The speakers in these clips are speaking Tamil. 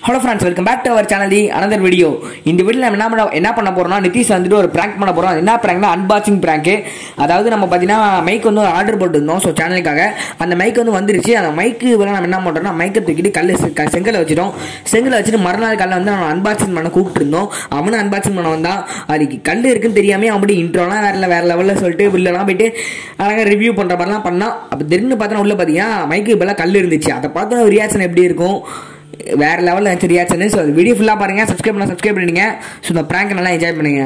Hello friends welcome back to our channel the another video இந்த வீடியோவில் நம்ம என்ன பண்ண என்ன பண்ண போறோம்னா நிதிஷ் வந்துட்டு ஒரு prank பண்ண போறோம் அது என்ன ப்ராங்க்னா அன்பாக்சிங் ப்ராங்க் அதாவது நம்ம பார்த்தீங்கன்னா மைக் வந்து ஒரு ஆர்டர் போட்டுருந்தோம் ஸோ சேனலுக்காக அந்த மைக் வந்து வந்துருச்சு அந்த மைக்கு பதிலா நம்ம என்ன பண்ணுறோம்னா மைக்கை தூக்கிட்டு கல் செங்கலை வச்சிட்டோம் செங்கலை வச்சுட்டு மறுநாள் காலைல வந்து அவன் அன்பாக்சிங் பண்ண கூப்பிட்டு இருந்தோம் அவனும் அன்பாக்சிங் பண்ண வந்தான் அதுக்கு கல் இருக்குன்னு தெரியாமே அவன் இன்ட்ரோலாம் வேற வேற லெவலில் சொல்லிட்டு உள்ளலாம் போயிட்டு அழகாக ரிவ்யூ பண்ணுற மாதிரிலாம் பண்ணான் அப்போ திடீர்னு பார்த்தா உள்ள பார்த்தீங்கன்னா மைக்கு இப்போலாம் கல் இருந்துச்சு அதை பார்த்தா ரியாக்ஷன் எப்படி இருக்கும் வேற லெவலில் இருந்துச்சு ரியாக்ஷன் ஸோ அது வீடியோ ஃபுல்லாக பாருங்க சப்ஸ்கிரைப் பண்ண சப்ஸ்கிரைப் பண்ணிடுங்க ஸோ இந்த ப்ராங்க் நல்லா என்ஜாய் பண்ணுங்க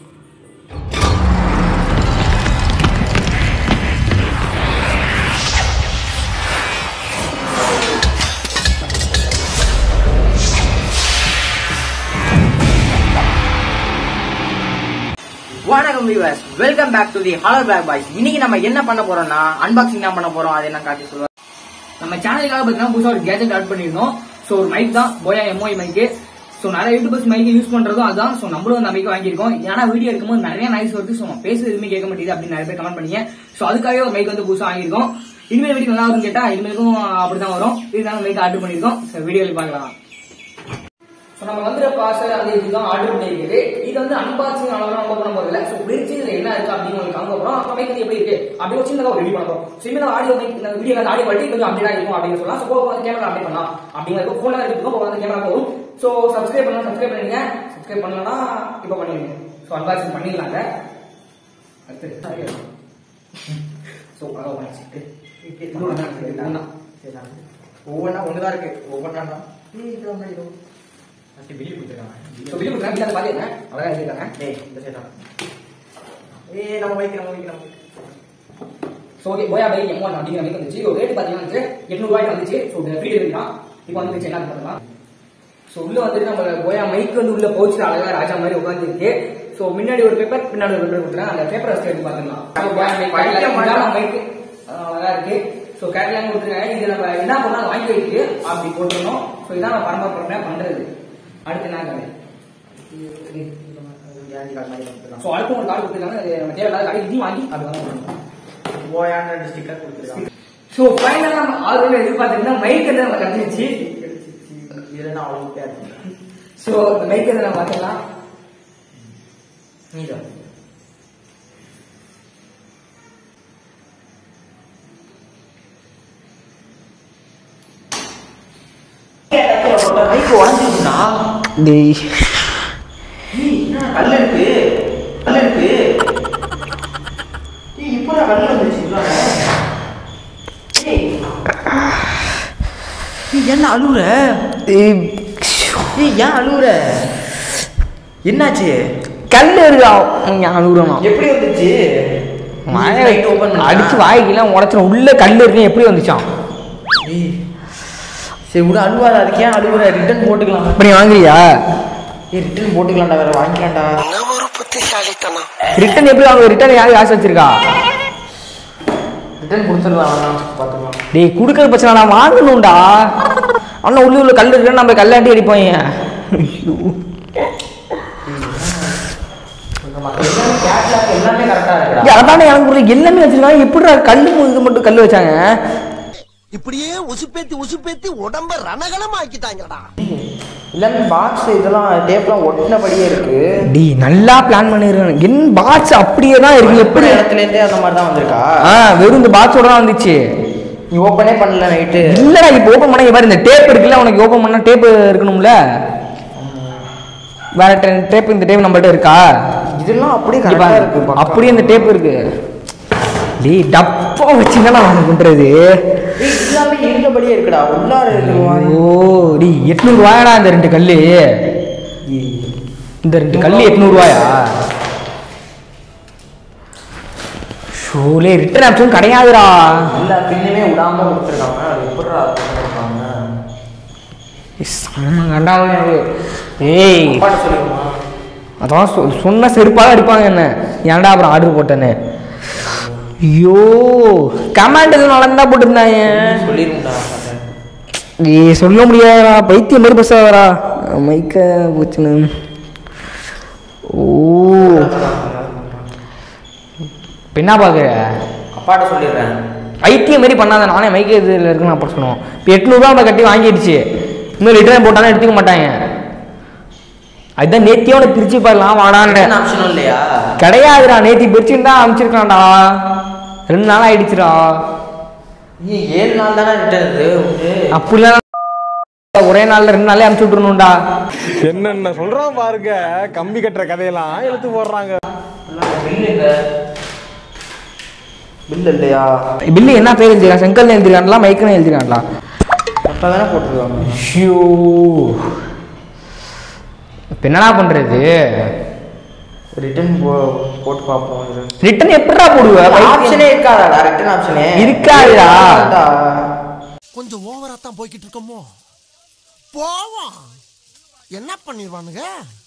வணக்கம் viewers welcome back to the holler pack boys இன்னைக்கு நம்ம என்ன பண்ண போறோம்னா அன்பாக்சிங் தான் பண்ண போறோம் அது என்ன காட்டி சொல்லுவோம் நம்ம சேனலுக்காக பார்த்தீங்கன்னா புதுசாக ஒரு கேஜெட் ஆட் பண்ணியிருந்தோம் ஸோ ஒரு மைக் தான் போயா எம்ஓஐ மைக்கு ஸோ நிறைய யூடியூபர்ஸ் மைக் யூஸ் பண்றதும் அதுதான் ஸோ நம்மளும் அந்த மைக் வாங்கியிருக்கோம் ஏன்னா வீடியோ எடுக்கும்போது நிறைய நாய்ஸ் வருது ஸோ நம்ம பேசுறது எதுவுமே கேட்க மாட்டேங்குது அப்படின்னு நிறைய பேர் கமெண்ட் பண்ணீங்க ஸோ அதுக்காகவே ஒரு மைக் வந்து புதுசாக வாங்கியிருக்கோம் இனிமேல் வீடியோ நல்லா வரும்னு கேட்டா இனிமேலும் அப்படிதான் வரும் இதுதான் மைக் ஆர்டர் பண்ணியிருக்கோம் ஸோ வீடியோவில் பார்க்கலாம் ஸோ நம்ம வந்துற பார்சல் அந்த இதுதான் ஆர்டர் பண்ணியிருக்குது இது வந்து அன்பாக்சிங் அளவு நம்ம பண்ண போதில்ல ஸோ பிரிச்சு இதுல என்ன இருக்கு அப்படின்னு உங்களுக்கு காமிக்க போறோம் அப்புறம் மைக் எப்படி இருக்கு அப்படி வச்சு நம்ம ரெடி பண்ண போறோம் ஸோ இனிமேல் ஆடியோ மைக் இந்த வீடியோ ஆடியோ வட்டி கொஞ்சம் அப்படியே இருக்கும் அப்படின்னு சொல்லலாம் ஸோ போக வந்து கேமரா அப்டேட் பண்ணலாம் அப்படிங்கிறது ஃபோனில் இருக்கு போக வந்து கேமரா போகும் ஸோ சப்ஸ்கிரைப் பண்ணலாம் சப்ஸ்கிரைப் பண்ணிடுங்க சப்ஸ்கிரைப் பண்ணலன்னா இப்போ பண்ணிடுங்க ஸோ அன்பாக்சிங் பண்ணிடலாங்க அடுத்து ஸோ அதான் பண்ணிச்சு ஒவ்வொன்றா ஒண்ணுதான் இருக்கு ஒவ்வொன்றா வெளியே கொடுத்துருக்காங்க ஸோ வீடியோ கொடுக்குறேன் அதை பார்த்துருங்க அழகாக எழுதிருக்காங்க ஏய் இந்த சைடா ஏய் நம்ம வைக்க நம்ம வைக்க நம்ம so okay Boya by M one அப்படிங்கிற மாதிரி வந்துச்சு ஒரு ரேட் பார்த்தீங்கன்னா வந்து எட்நூறுவாய்க்கு வந்துச்சு ஸோ ஃப்ரீ டெலிவரி தான் இப்போ வந்து என்ன பண்ணலாம் ஸோ உள்ள வந்துட்டு நம்ம போயா மைக் வந்து உள்ள பவுச்சில் அழகா ராஜா மாதிரி உட்காந்து இருக்கு ஸோ முன்னாடி ஒரு பேப்பர் பின்னாடி ஒரு பேப்பர் கொடுத்துறேன் அந்த பேப்பர் வச்சு எடுத்து பார்த்துக்கலாம் ஸோ போயா மைக் படிக்க மாட்டான். மைக் அழகா இருக்கு ஸோ கேட்லாங் கொடுத்துருக்காங்க இது நம்ம என்ன பண்ணாலும் வாங்கி வைக்கிட்டு அப்படி போட்டுருணும் ஸோ இதான் நம்ம பரம்பரை பண்றது அடுத்து என்ன கதை கேண்டி கார்டு மாதிரி கொடுத்துருக்காங்க ஸோ அடுத்து ஒரு கார்டு கொடுத்துருக்காங்க அது நம்ம தேவையில்லாத கார்டு இதையும் வாங்கி அப்படி வாங்க பண்ணணும் போயான ரெண்டு ஸ்டிக்கர் கொடுத்துருக்காங்க ஸோ ஃபைனலாக நம்ம ஆர்வம் எதிர்பார்த்திருந்தா மைக் வந்து நம்ம கண்டுச்சு இதுல நான் அவ்வளவு பேர் இருக்கேன் ஸோ இந்த மைக் வந்து நம்ம பார்த்துக்கலாம் நீதான் மைக் உடஞ்சிருக்குண்ணா டேய் கல் இருக்கு கல் இருக்கு ஏய் இப்போ கல் வந்துச்சு உள்ளார. ஏய் ஏய், என்ன அழுவுற ஏய் ஏன் அழுவுற என்னாச்சு கல் இருக்கா அழுகுறோம் எப்படி வந்துச்சு மழை Light open பண்ணியா? அடிச்சு வாய்க்கெல்லாம் உடச்சிடும் உள்ள கல் இருக்கு எப்படி வந்துச்சான் ஏய், சரி விட அழுவாத அதுக்கு ஏன் அழுவுற ரிட்டர்ன் போட்டுக்கலாம் இப்ப நீ வாங்குறியா ஏய் ரிட்டர்ன் போட்டுக்கலாம்டா வேற வாங்கிக்கலாம்டா ரிட்டன் எப்படி வாங்க ரிட்டன் யாரும் காசு வச்சிருக்கா ரிட்டர்ன் கொடுத்துடலாம் வேணாம் பார்த்துக்கலாம் டேய் குடுக்கற பிரச்சனை நான் வாங்கணும்டா அண்ணா உள்ள உள்ள கல் இருக்குன்னு நம்ம கல்லாண்டி அடிப்போம் ஏன் ஐயோ. எல்லாமே கேட்லாக் எல்லாமே கரெக்டாக இருக்குடா ஏய், அதானே எனக்கு புரியல எல்லாமே வச்சிருக்காங்க எப்படிடா கல்லு இது மட்டும் கல் வச்சாங்க இப்படியே உசுப்பேத்தி உசுப்பேத்தி உடம்ப ரணகலம் ஆக்கிட்டாங்கடா எல்லாமே பாக்ஸ் இதெல்லாம் டேப்லாம் ஒட்டினபடியே இருக்கு டேய் நல்லா பிளான் பண்ணிருக்கேன் என் பாக்ஸ் அப்படியே தான் இருக்கு எப்படி எப்படி இடத்துல இருந்தே அந்த மாதிரி தான் வந்திருக்கா ஆ வெறும் இந்த பாக்ஸோட தான் வந்துச்சு நீ ஓப்பனே பண்ணல நைட்டு இல்லடா இப்போ ஓபன் பண்ண இங்க பாரு இந்த டேப் இருக்குல்ல உனக்கு ஓபன் பண்ணா டேப் இருக்கணும்ல வேற டேப் இந்த டேப் நம்மள்ட்ட இருக்கா இதெல்லாம் அப்படியே இங்க கரெக்டாக பாரு, இருக்கு பக்கா. அப்படியே இந்த டேப் இருக்கு டேய் டப்பா வச்சுங்க நான் பண்றது ஏய், எல்லாமே இருந்தபடியே இருக்குடா உள்ளார இருக்கிற மாதிரி ஓ டேய் எட்நூறு ரூபாயாடா இந்த ரெண்டு கல்லு இந்த ரெண்டு கல்லு எட்நூறு ரூபாயா ஷோலே ரிட்டர்ன் ஆப்ஷன் கிடையாதுடா எல்லா பின்னுமே விடாம கொடுத்துருக்காங்க அது எப்படிடா கொடுத்துருக்காங்க செம்ம கண்டாவே ஏய் அப்பாட்ட சொல்லிடுமா அதான் சொ- சொன்ன செருப்பாக அடிப்பாங்க என்ன ஏன்டா அப்புறம் ஆர்டர் போட்டேன்னு ஐயோ கமாண்ட் எதுவும் நடந்தா போட்டிருந்தாங்க சொல்லிருந்தா ஏய் சொல்ல முடியாதா பைத்தியம் மாதிரி பசாதரா மைக்க போச்சுன்னு ஓ இப்ப என்ன பார்க்குற அப்பாட்ட சொல்லிடுறேன் பைத்தியம் மாதிரி பண்ணாத நானே மைக்கு இதில் இருக்குன்னு அப்புறம் சொன்னோம் இப்போ எட்நூறுரூவா நம்ம கட்டி வாங்கிடுச்சு இன்னும் ரிட்டர்ன் போட்டாலும் எடுத்துக்க மாட்டாங்க அதுதான் நேத்தியே உனக்கு பிரிச்சு போயிடலாம் வாடான்ற ஆப்ஷனும் இல்லையா கிடையாதுடா நேத்தி பிரிச்சுன்னு தான் அனுப்பிச்சிருக்கான்டா ரெண்டு நாள் ஆயிடுச்சுடா நீ ஏழு நாள் தானே ரிட்டர்ன் இது உண்டு அப்படிலாம் ஒரே நாள்ல ரெண்டு நாளே அனுப்பிச்சு விட்டுருணும்டா என்னென்ன சொல்றான் பாருங்க கம்பி கட்டுற கதையெல்லாம் இழுத்து போடுறாங்க பில்லு இல்லை பில் இல்லையா பில்லு என்ன பேர் எழுதிருக்கான் செங்கல் எழுதிருக்கான்லாம் மைக்குன்னு எழுதிருக்கான்டா கரெக்டாக தானே போட்டிருக்காங்க ஷியூ இப்போ என்னடா பண்றது ரிட்டர்ன் போ போட்டு பார்ப்போம் இரு. ரிட்டர்ன் எப்படிடா போடுவ ஆப்ஷனே இருக்காதாடா ரிட்டர்ன் ஆப்ஷனே இருக்காதுடா. கொஞ்சம் ஓவரா தான் போய்கிட்டு இருக்கோமோ போவோம் என்ன பண்ணிடுவானுங்க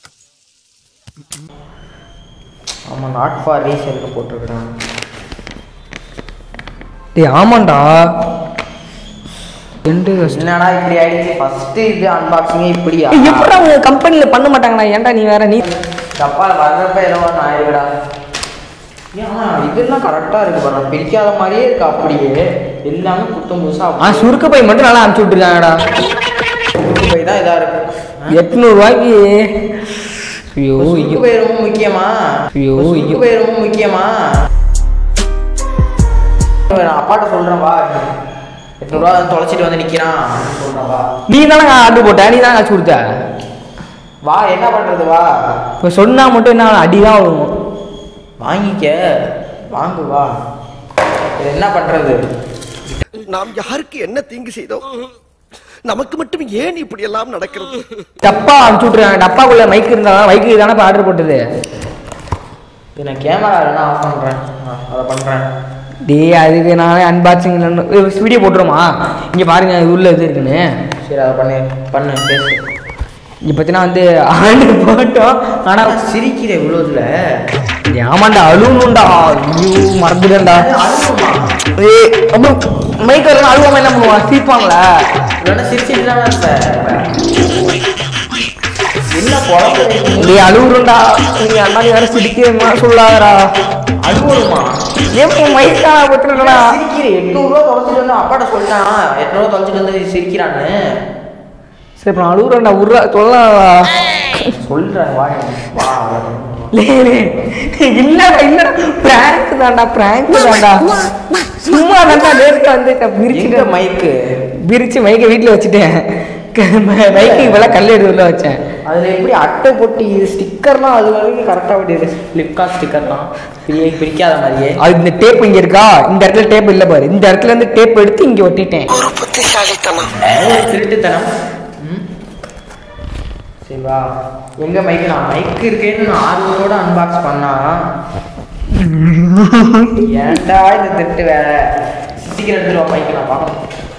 ஆமாம் நாட் ஃபார் ரீசேல்னு போட்டிருக்கிறான் டேய் ஆமாண்டா ரெண்டு என்னடா இப்படி ஆயிடுச்சு ஃபர்ஸ்ட் இது அன்பாக்சிங்கே இப்படியா எப்படா உங்க கம்பெனில பண்ண மாட்டாங்கடா ஏன்டா நீ வேற நீ தப்பா வர்றப்ப ஏதோ ஒன்று ஆயிடுடா ஏன் இதெல்லாம் கரெக்டாக இருக்கு பாரு பிரிக்காத மாதிரியே இருக்கு அப்படியே எல்லாமே புத்தம் புதுசா ஆ சுருக்க பை மட்டும் நல்லா அனுப்பிச்சு விட்டுருக்காங்கடா சுருக்கு பை தான் இதா இருக்கு எட்நூறுவாய்க்கு ஐயோ சுருக்கு ஐயோ பை ரொம்ப முக்கியமா ஐயோ, சுருக்கு ஐயோ. பை ரொம்ப முக்கியமா நான் அப்பாட்ட சொல்றேன் வா எட்நூறுவா தொலைச்சிட்டு வந்து நிக்கிறான் சொல்றேன் வா நீ தானே ஆர்டர் போட்ட நீ தானே காசு கொடுத்த வா என்ன பண்றது வா இப்போ சொன்னா மட்டும் என்ன அடிதான் வரும் வாங்கிக்க வாங்கு வா இது என்ன பண்றது நாம் யாருக்கு என்ன தீங்கு செய்தோம் நமக்கு மட்டும் ஏன் இப்படி எல்லாம் நடக்கிறது டப்பா அனுப்பிச்சு விட்டுருக்காங்க டப்பாக்குள்ள மைக் இருந்தா மைக்கு தானே இப்போ ஆர்டர் போட்டது இது நான் கேமரா இல்லைன்னா ஆஃப் பண்றேன் ஆ, அதை பண்றேன் டேய் அதுக்கு நானே அன்பாக்சிங் வீடியோ போட்டுருமா இங்கே பாருங்க இது உள்ள இது இருக்குன்னு சரி அதை பண்ணு பண்ணு பேசு இங்கே பார்த்தீங்கன்னா வந்து ஆர்டர் போட்டோம் ஆனால் ஆனா சிரிக்கிற இவ்வளோதுல ஆமாண்டா அழுவணும்டா ஐயோ மறந்துட்டேன்டா அழுகுமா ஏய் அப்புறம் மைக் வரலாம் அழுவாம என்ன பண்ணுவான் சிரிப்பாங்களா இல்லைன்னா சிரிச்சிட்டு தானே இருப்ப என்ன குழம்பு டேய் அழுவுறோம்டா நீங்க அண்ணா நீ வேற சிரிக்கிறமா சொல்லாதடா அழுவணுமா ஏன் மைக்கா பத்துறடா சிரிக்கிற எட்நூறுவா தொலைச்சிட்டு வந்து அப்பாட்ட சொல்லிட்டான் எட்நூறுவா தொலைச்சிட்டு வந்து சிரிக்கிறான்னு சரி இப்போ நான் அழுவுறேன்டா உருடா சொல்லலாம்டா சொல்றேன் வா வா லே லே இல்லடா இல்லடா பிராங்க் தான்டா பிராங்க் தான்டா சும்மா தான்டா நேருக்கு வந்து எங்க பிரிச்சுட்டு மைக்கு பிரிச்சு மைக்கை வீட்டில் வச்சுட்டேன் மைக்கு இப்பெல்லாம் கல் எடுத்து உள்ள வச்சேன் அதுல எப்படி அட்டை போட்டு ஸ்டிக்கர்லாம் அது வரைக்கும் கரெக்டாக விட்டு ஃப்ளிப்கார்ட் ஸ்டிக்கர்லாம் பிரிய பிரிக்காத மாதிரியே அது இந்த டேப் இங்க இருக்கா இந்த இடத்துல டேப் இல்ல பாரு இந்த இடத்துல இருந்து டேப் எடுத்து இங்க ஒட்டிட்டேன் ஒரு புத்திசாலித்தனம் ஒரு திருட்டுத்தனம் ம். சரி வா எங்க மைக்கு நான் மைக் இருக்கேன்னு நான் ஆர்வத்தோட அன்பாக்ஸ் பண்ணா ஏன்டா இந்த திருட்டு வேலை சீக்கிரம் எடுத்துருவா மைக்கு நான் பார்க்கணும்